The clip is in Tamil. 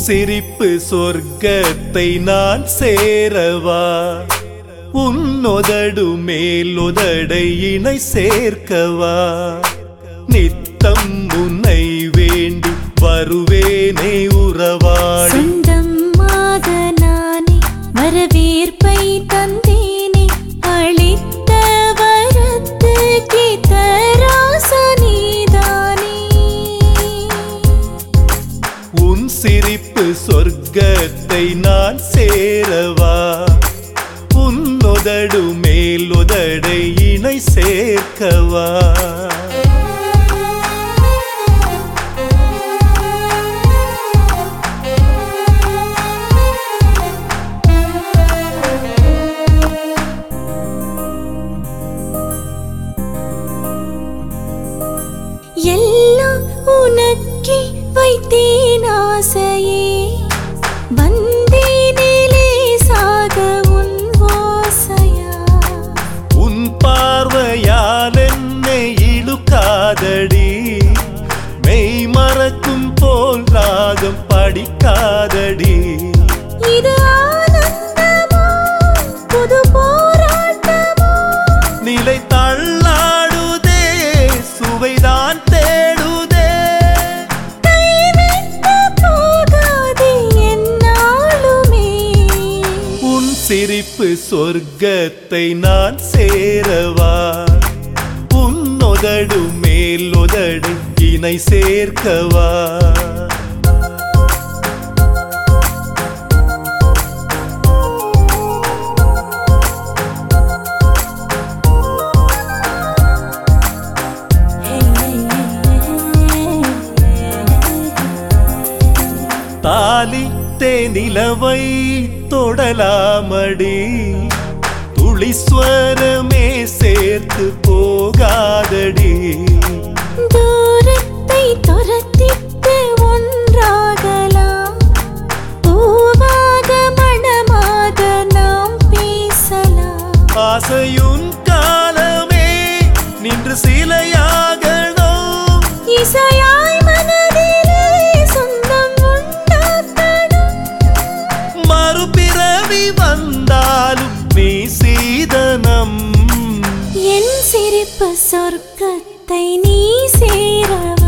சிரிப்பு சொர்க்கத்தை நான் சேரவா உன்னொதடு மேலொதடை இணை சேர்க்கவா நித்தம் உன்னை வேண்டி வருவேனே உறவாடி சொந்தமாக நானே வரவேற்பை தந்தேனே அளித்த வரத்துக்கு தராசா நீதானே உன் சிரிப்பு சொர்க்கத்தை நான் சேரவா உன்னொதடு மேலொதடை இணை சேர்க்கவா எல்லாம் உனக்கே வைத்தேன் ஆசையே வந்தேனிலே சாக உன் ஓசையா உன் பார்வையால் என்னை இழுக்காதடி மெய் மறக்கும் போல் ராகம் படிக்காதடி இது ஆனந்தமோ புது போராட்டமோ நிலை தள்ளாடுதே சுவைதான் தேடுதே கைவிட்டு போகாதே என்னாலுமே உன் சிரிப்பு சொர்க்கத்தை நான் சேரவா உன்னொதடு மேலொதடு இணை சேர்க்கவா தாலி தேனிலவை தொடலாமடி துளிஸ்வரமே சேர்த்து போகாதடி தூரத்தை துரத்திட்டு ஒன்றாகலாம் பூவாக மணமாக நாம் பேசலாம் ஆசையுன் காலமே நின்று சிலையாகணும் இசையாய் மனதிலே சொந்தம் உண்டாக்கணும் மறுபிறவி வந்தாலும் நீ சீதனம் என் சிரிப்பு சொர்க்கத்தை நீ சேரவா